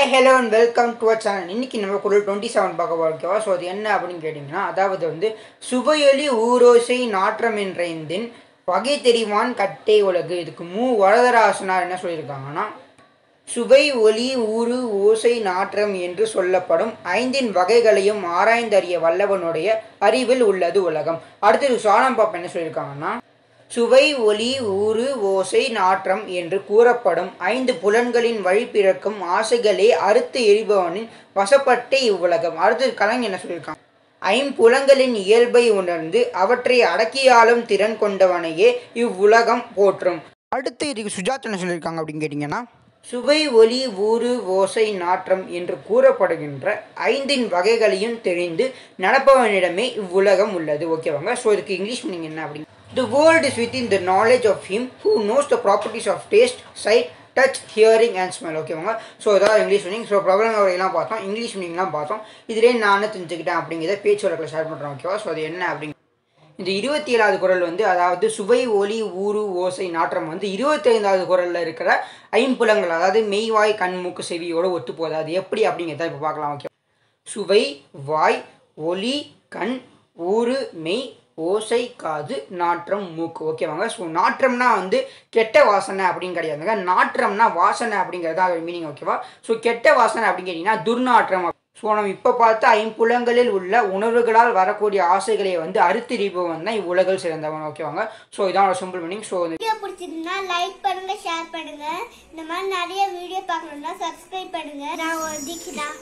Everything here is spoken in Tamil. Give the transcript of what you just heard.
hi hello and welcome to our channel இன்னைக்கு நம்ம குரல் டுவெண்ட்டி செவன் பார்க்க போகிறோம் ஓகேவா ஸோ அது என்ன அப்படின்னு கேட்டிங்கன்னா அதாவது வந்து சுவையொலி ஊரோசை நாற்றம் என்ற இந்தின் வகை தெரிவான் கட்டை உலகு இதுக்கு மூ வரதராசனார் என்ன சொல்லியிருக்காங்கன்னா சுவை ஒலி ஊறு ஓசை நாற்றம் என்று சொல்லப்படும் ஐந்தின் வகைகளையும் ஆராய்ந்தறிய வல்லவனுடைய அறிவில் உள்ளது உலகம் அடுத்தது சாலம் பாப்பா என்ன சொல்லியிருக்காங்கன்னா சுவை ஒலி ஊறு ஓசை நாற்றம் என்று கூறப்படும் ஐந்து புலன்களின் வழி பிறக்கும் ஆசைகளே அறுத்து எரிபவனின் வசப்பட்ட இவ்வுலகம் அடுத்தது கலைஞர் என்ன சொல்லியிருக்காங்க ஐம்புலங்களின் இயல்பை உணர்ந்து அவற்றை அடக்கியாளும் திறன் கொண்டவனையே இவ்வுலகம் போற்றும் அடுத்து இதுக்கு சுஜாத் என்ன சொல்லியிருக்காங்க அப்படின்னு கேட்டிங்கன்னா சுவை ஒலி ஊறு ஓசை நாற்றம் என்று கூறப்படுகின்ற ஐந்தின் வகைகளையும் தெரிந்து நடப்பவனிடமே இவ்வுலகம் உள்ளது ஓகேவாங்க ஸோ இதுக்கு இங்கிலீஷ் மீனிங் என்ன அப்படின்னு The world is within the knowledge of him who knows the properties of taste, sight, touch hearing and smell ஓகேவாங்க ஸோ இதான் இங்கிலீஷ் மீனிங் ஸோ பிரபலங்க வரையெல்லாம் பார்த்தோம் இங்கிலீஷ் மீனிங்லாம் பார்த்தோம் இதிலே நான் தெரிஞ்சுக்கிட்டேன் அப்படிங்கிறத பேச்சு வழக்கில் ஷேர் பண்ணுறேன் ஓகேவா ஸோ அது என்ன அப்படிங்க இந்த இருபத்தி ஏழாவது குரல் வந்து அதாவது சுவை ஒலி ஊறு ஓசை நாற்றம் வந்து இருபத்தி ஐந்தாவது குரலில் இருக்கிற ஐம்புலங்கள் அதாவது மெய்வாய் கண் மூக்கு செவியோடு ஒத்து போகுது அது எப்படி அப்படிங்கிறத இப்போ பார்க்கலாம் ஓகே சுவை வாய் ஒலி கண் ஊறு மெய் ஓசை காது நாற்றம் மூக்கு ஓகேவாங்க ஸோ நாற்றம்னா வந்து கெட்ட வாசனை அப்படின்னு கிடையாதுங்க நாற்றம்னா வாசனை அப்படிங்கிறது தான் மீனிங் ஓகேவா ஸோ கெட்ட வாசனை அப்படின்னு கேட்டிங்கன்னா துர்நாற்றம் ஸோ நம்ம இப்போ பார்த்த ஐம்புலங்களில் உள்ள உணர்வுகளால் வரக்கூடிய ஆசைகளை வந்து அறுத்திரிப்பவன் தான் இவ்வுலகில் சிறந்தவன் ஓகேவாங்க ஸோ இதான் சிம்பிள் மீனிங் ஸோ வீடியோ பிடிச்சிருந்தா லைக் பண்ணுங்க ஷேர் பண்ணுங்க இந்த மாதிரி நிறைய வீடியோ பார்க்கணும்னா சப்ஸ்கிரைப் பண்ணுங்க நான் ஒரு தீக்ஷிதா